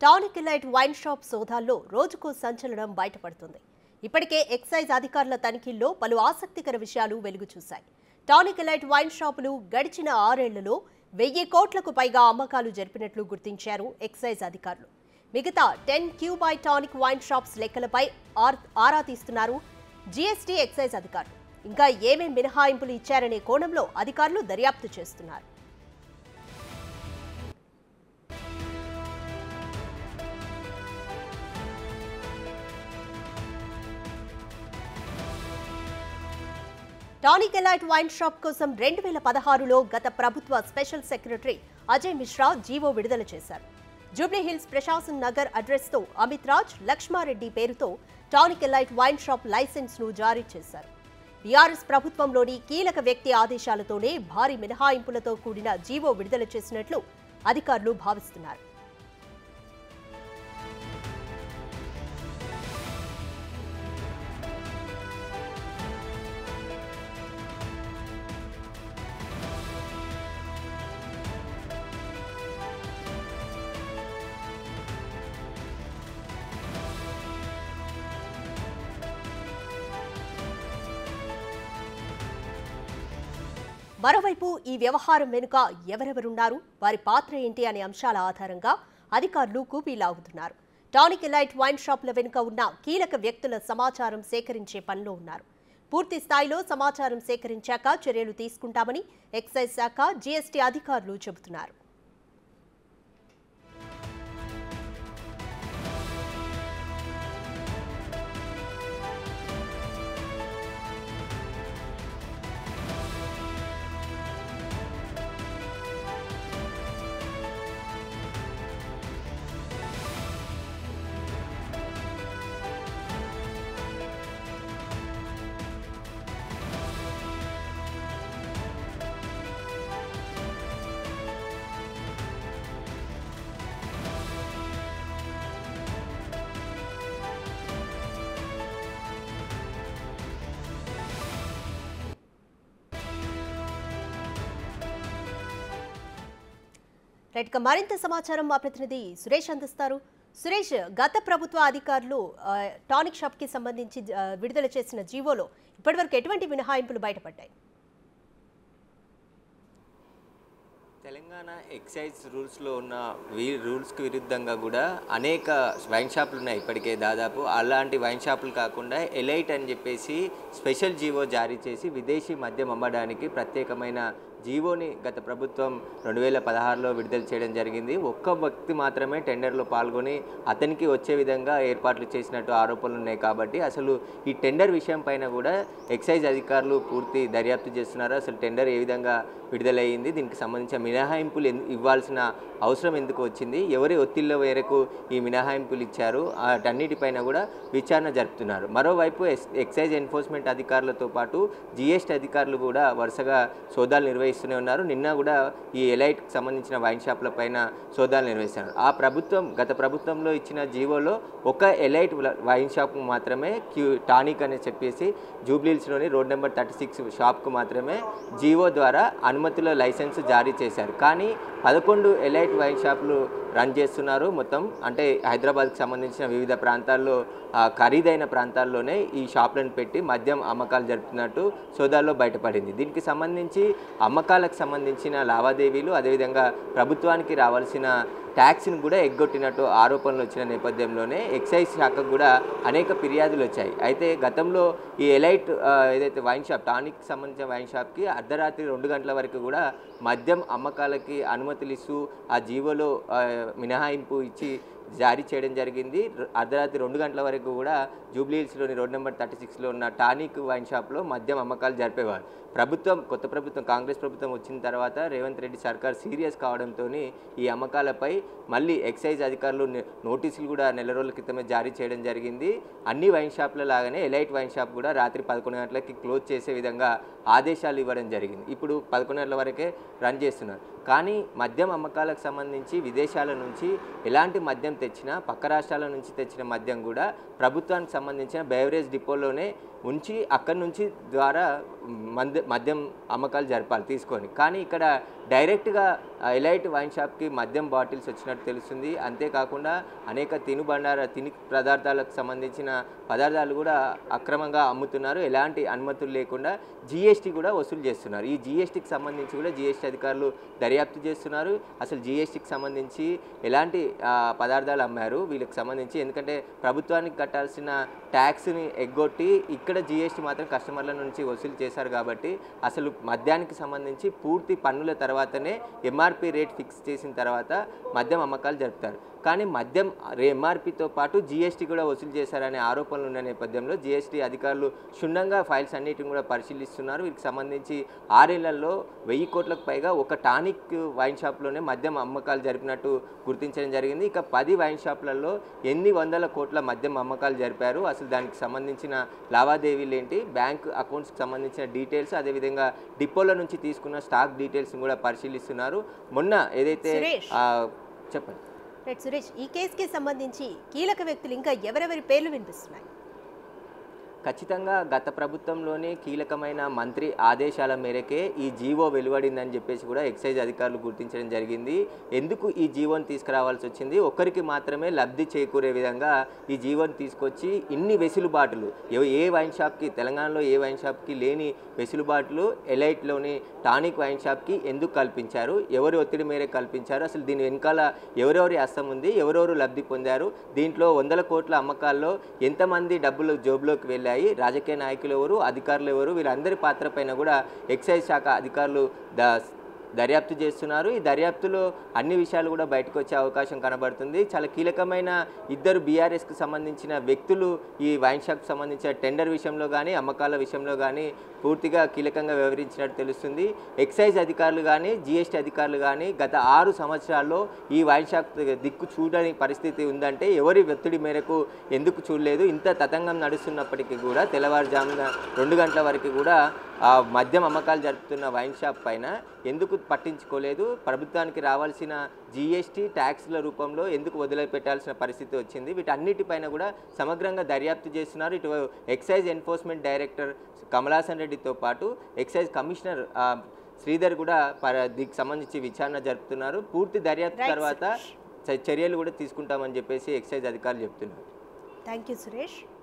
Tonic Elite wine shop సోదాల్లో రోజుకో సంచలనం బయటపడుతుంది ఇప్పటికే ఎక్సైజ్ అధికారుల తనిఖీల్లో పలు ఆసక్తికర విషయాలు వెలుగు చూశాయి టానిక్ ఎలైట్ వైన్ షాపులు గడిచిన ఆరేళ్లలో వెయ్యి కోట్లకు పైగా అమ్మకాలు జరిపినట్లు గుర్తించారు ఎక్సైజ్ అధికారులు మిగతా ten Q by Tonique wine shops లెక్కలపై ఆర్- ఆరా తీస్తున్నారు జీఎస్టీ ఎక్సైజ్ అధికారులు ఇంకా ఏమేం మినహాయింపులు ఇచ్చారనే కోణంలో అధికారులు దర్యాప్తు చేస్తున్నారు టానిక్ ఎలైట్ వైన్ షాప్ కోసం రెండు వేల పదహారులో గత ప్రభుత్వ special secretary Ajay Mishra GO విడుదల చేశారు జూబ్లీ హిల్స్ ప్రశాసన్ నగర్ అడ్రస్తో అమిత్ రాజ్ లక్ష్మారెడ్డి పేరుతో Tonique Elite wine shop licence ను జారీ చేశారు బీఆర్ఎస్ ప్రభుత్వంలోని కీలక వ్యక్తి ఆదేశాలతోనే భారీ మినహాయింపులతో కూడిన జీవో విడుదల చేసినట్లు అధికారులు భావిస్తున్నారు మరోవైపు ఈ వ్యవహారం వెనుక ఎవరెవరున్నారు వారి పాత్ర ఏంటి అనే అంశాల ఆధారంగా అధికారులు కూపీ లాగుతున్నారు టానిక్ ఎలైట్ వైన్ షాప్ల వెనుక ఉన్న కీలక వ్యక్తుల సమాచారం సేకరించే పనిలో ఉన్నారు పూర్తి స్థాయిలో సమాచారం సేకరించాక చర్యలు తీసుకుంటామని ఎక్సైజ్ శాఖ జీఎస్టీ అధికారులు చెబుతున్నారు రైట్ ఇక మరింత సమాచారం మా ప్రతినిధి సురేష్ అందిస్తారు సురేష్ గత ప్రభుత్వ అధికారులు ఆ, టానిక్ షాప్ కి సంబంధించి ఆ, విడుదల చేసిన జీవోలో ఇప్పటివరకు ఎటువంటి మినహాయింపులు బయటపడ్డాయి తెలంగాణ ఎక్సైజ్ రూల్స్లో ఉన్న వీ రూల్స్కి విరుద్ధంగా కూడా అనేక వైన్ షాపులు ఉన్నాయి ఇప్పటికే దాదాపు అలాంటి వైన్ షాపులు కాకుండా ఎలైట్ అని చెప్పేసి స్పెషల్ జీవో జారీ చేసి విదేశీ మద్యం అమ్మడానికి ప్రత్యేకమైన జీవోని గత ప్రభుత్వం రెండు వేల పదహారులో విడుదల చేయడం జరిగింది ఒక్క వ్యక్తి మాత్రమే టెండర్లో పాల్గొని అతనికి వచ్చే విధంగా ఏర్పాట్లు చేసినట్టు ఆరోపణలు ఉన్నాయి కాబట్టి అసలు ఈ టెండర్ విషయం పైన కూడా ఎక్సైజ్ అధికారులు పూర్తి దర్యాప్తు చేస్తున్నారు అసలు టెండర్ ఏ విధంగా విడుదలయ్యింది దీనికి సంబంధించిన మినహాయింపులు ఎందు- ఇవ్వాల్సిన అవసరం ఎందుకు వచ్చింది ఎవరి ఒత్తిళ్ళ మేరకు ఈ మినహాయింపులు ఇచ్చారు వాటన్నిటిపైన కూడా విచారణ జరుపుతున్నారు మరోవైపు ఎస్ ఎక్సైజ్ ఎన్ఫోర్స్మెంట్ అధికారులతో పాటు జిఎస్టీ అధికారులు కూడా వరుసగా సోదాలు నిర్వహిస్తూనే ఉన్నారు నిన్న కూడా ఈ ఎలైట్కి సంబంధించిన వైన్ షాప్ల పైన సోదాలు నిర్వహిస్తున్నారు ఆ ప్రభుత్వం గత ప్రభుత్వంలో ఇచ్చిన జీవోలో ఒక ఎలైట్ వైన్ షాప్ మాత్రమే క్యూ టానిక్ అని చెప్పేసి జూబ్లీహిల్స్లోని రోడ్ నెంబర్ థర్టీ సిక్స్ షాప్కు మాత్రమే జీవో ద్వారా అనుమతుల లైసెన్స్ జారీ చేశారు కానీ పదకొండు ఎలైట్ వైన్ షాపులు రన్ చేస్తున్నారు మొత్తం అంటే హైదరాబాద్కి సంబంధించిన వివిధ ప్రాంతాల్లో ఆ, ఖరీదైన ప్రాంతాల్లోనే ఈ షాపులను పెట్టి మద్యం అమ్మకాలు జరుపుతున్నట్టు సోదాల్లో బయటపడింది దీనికి సంబంధించి అమ్మకాలకు సంబంధించిన లావాదేవీలు అదేవిధంగా ప్రభుత్వానికి రావాల్సిన ట్యాక్స్ని కూడా ఎగ్గొట్టినట్టు ఆరోపణలు వచ్చిన నేపథ్యంలోనే ఎక్సైజ్ శాఖకు కూడా అనేక ఫిర్యాదులు వచ్చాయి అయితే గతంలో ఈ ఎలైట్ ఆ, ఏదైతే వైన్ షాప్ టానిక్ సంబంధించిన వైన్ షాప్కి అర్ధరాత్రి రెండు గంటల వరకు కూడా మద్యం అమ్మకాలకి అనుమతులు ఇస్తూ ఆ జీవోలో ఆ, మినహాయింపు ఇచ్చి జారీ చేయడం జరిగింది ర- అర్ధరాత్రి రెండు గంటల వరకు కూడా జూబ్లీహిల్స్లోని రోడ్ నెంబర్ థర్టీ సిక్స్లో ఉన్న టానిక్ వైన్ షాప్లో మద్యం అమ్మకాలు జరిపేవారు ప్రభుత్వం కొత్త ప్రభుత్వం కాంగ్రెస్ ప్రభుత్వం వచ్చిన తర్వాత రేవంత్ రెడ్డి సర్కార్ సీరియస్ కావడంతో ఈ అమ్మకాలపై మళ్ళీ ఎక్సైజ్ అధికారులు ని- నోటీసులు కూడా నెల రోజుల క్రితమే జారీ చేయడం జరిగింది అన్ని వైన్ షాప్ల లాగానే ఎలైట్ వైన్ షాప్ కూడా రాత్రి పదకొండు గంటలకి క్లోజ్ చేసే విధంగా ఆదేశాలు ఇవ్వడం జరిగింది ఇప్పుడు పదకొండు గంటల వరకే రన్ చేస్తున్నారు కానీ మద్యం అమ్మకాలకు సంబంధించి విదేశాల నుంచి ఎలాంటి మద్యం తెచ్చినా పక్క రాష్ట్రాల నుంచి తెచ్చిన మద్యం కూడా ప్రభుత్వానికి సంబంధించిన బెవరేజ్ డిపోలోనే ఉంచి అక్కడి నుంచి ద్వారా మద్య మద్యం అమ్మకాలు జరపాలి తీసుకొని కానీ ఇక్కడ డైరెక్ట్గా ఎలైట్ వైన్ షాప్కి మద్యం బాటిల్స్ వచ్చినట్టు తెలుస్తుంది అంతేకాకుండా అనేక తినుబండార తిని పదార్థాలకు సంబంధించిన పదార్థాలు కూడా అక్రమంగా అమ్ముతున్నారు ఎలాంటి అనుమతులు లేకుండా జీఎస్టీ కూడా వసూలు చేస్తున్నారు ఈ జీఎస్టీకి సంబంధించి కూడా జీఎస్టీ అధికారులు దర్యాప్తు చేస్తున్నారు అసలు జీఎస్టీకి సంబంధించి ఎలాంటి ఆ, పదార్థాలు అమ్మారు వీళ్ళకి సంబంధించి ఎందుకంటే ప్రభుత్వానికి కట్టాల్సిన ట్యాక్స్ని ఎగ్గొట్టి ఇక్కడ జీఎస్టీ మాత్రం కస్టమర్ల నుంచి వసూలు చేశారు కాబట్టి అసలు మద్యానికి సంబంధించి పూర్తి పన్నుల తర్వాతనే ఎంఆర్పి రేట్ ఫిక్స్ చేసిన తర్వాత మద్యం అమ్మకాలు జరుపుతారు కానీ మద్యం ఎంఆర్పితో పాటు జీఎస్టీ కూడా వసూలు చేశారనే ఆరోపణలు ఉన్న నేపథ్యంలో జీఎస్టీ అధికారులు క్షుణ్ణంగా ఫైల్స్ అన్నిటిని కూడా పరిశీలిస్తున్నారు వీటికి సంబంధించి ఆరేళ్లలో వెయ్యి కోట్లకు పైగా ఒక టానిక్ వైన్ షాప్లోనే మద్యం అమ్మకాలు జరిపినట్టు గుర్తించడం జరిగింది ఇక పది వైన్ షాపులలో ఎన్ని వందల కోట్ల మద్యం అమ్మకాలు జరిపారు అసలు దానికి సంబంధించిన లావాదేవీలు ఏంటి బ్యాంక్ అకౌంట్స్కి సంబంధించిన డీటెయిల్స్ అదేవిధంగా డిపోల నుంచి తీసుకున్న స్టాక్ డీటెయిల్స్ కూడా పరిశీలిస్తున్నారు మొన్న ఏదైతే సురేష్. ఆ, చెప్పండి రైట్ సురేష్ ఈ కేసుకి సంబంధించి కీలక వ్యక్తులు ఇంకా ఎవరెవరి పేర్లు వినిపిస్తున్నాయి ఖచ్చితంగా గత ప్రభుత్వంలోనే కీలకమైన మంత్రి ఆదేశాల మేరకే ఈ జీవో వెలువడిందని చెప్పేసి కూడా ఎక్సైజ్ అధికారులు గుర్తించడం జరిగింది ఎందుకు ఈ జీవోని తీసుకురావాల్సి వచ్చింది ఒక్కరికి మాత్రమే లబ్ధి చేకూరే విధంగా ఈ జీవోని తీసుకొచ్చి ఇన్ని వెసులుబాటులు ఎవ- ఏ వైన్ షాప్కి తెలంగాణలో ఏ వైన్ షాప్కి లేని వెసులుబాటులు ఎలైట్లోని టానిక్ వైన్ షాప్కి ఎందుకు కల్పించారు ఎవరి ఒత్తిడి మేరకు కల్పించారు అసలు దీని వెనకాల ఎవరెవరి హస్తం ఉంది ఎవరెవరు లబ్ధి పొందారు దీంట్లో వందల కోట్ల అమ్మకాల్లో ఎంతమంది డబ్బులు జోబులోకి వెళ్ళాయి రాజకీయ నాయకులు ఎవరు అధికారులు ఎవరు వీరందరి పాత్ర పైన కూడా ఎక్సైజ్ శాఖ అధికారులు ద దర్యాప్తు చేస్తున్నారు ఈ దర్యాప్తులో అన్ని విషయాలు కూడా బయటకు వచ్చే అవకాశం కనబడుతుంది చాలా కీలకమైన ఇద్దరు బీఆర్ఎస్కి సంబంధించిన వ్యక్తులు ఈ వైన్ షాప్కి సంబంధించిన టెండర్ విషయంలో కానీ అమ్మకాల విషయంలో కానీ పూర్తిగా కీలకంగా వివరించినట్టు తెలుస్తుంది ఎక్సైజ్ అధికారులు కానీ జీఎస్టీ అధికారులు కానీ గత ఆరు సంవత్సరాల్లో ఈ వైన్ షాప్ దిక్కు చూడని పరిస్థితి ఉందంటే ఎవరి ఒత్తిడి మేరకు ఎందుకు చూడలేదు ఇంత తతంగం నడుస్తున్నప్పటికీ కూడా తెల్లవారుజామున రెండు గంటల వరకు కూడా ఆ మద్యం అమ్మకాలు జరుపుతున్న వైన్ షాప్ పైన ఎందుకు పట్టించుకోలేదు ప్రభుత్వానికి రావాల్సిన జీఎస్టీ ట్యాక్స్ల రూపంలో ఎందుకు వదిలిపెట్టాల్సిన పరిస్థితి వచ్చింది వీటన్నిటిపైన కూడా సమగ్రంగా దర్యాప్తు చేస్తున్నారు ఇటు ఎక్సైజ్ ఎన్ఫోర్స్మెంట్ డైరెక్టర్ కమలాసన్ రెడ్డితో పాటు ఎక్సైజ్ కమిషనర్ ఆ, శ్రీధర్ కూడా పర దీనికి సంబంధించి విచారణ జరుపుతున్నారు పూర్తి దర్యాప్తు Right, తర్వాత చ- చర్యలు కూడా తీసుకుంటామని చెప్పేసి ఎక్సైజ్ అధికారులు చెప్తున్నారు థ్యాంక్ యూ సురేష్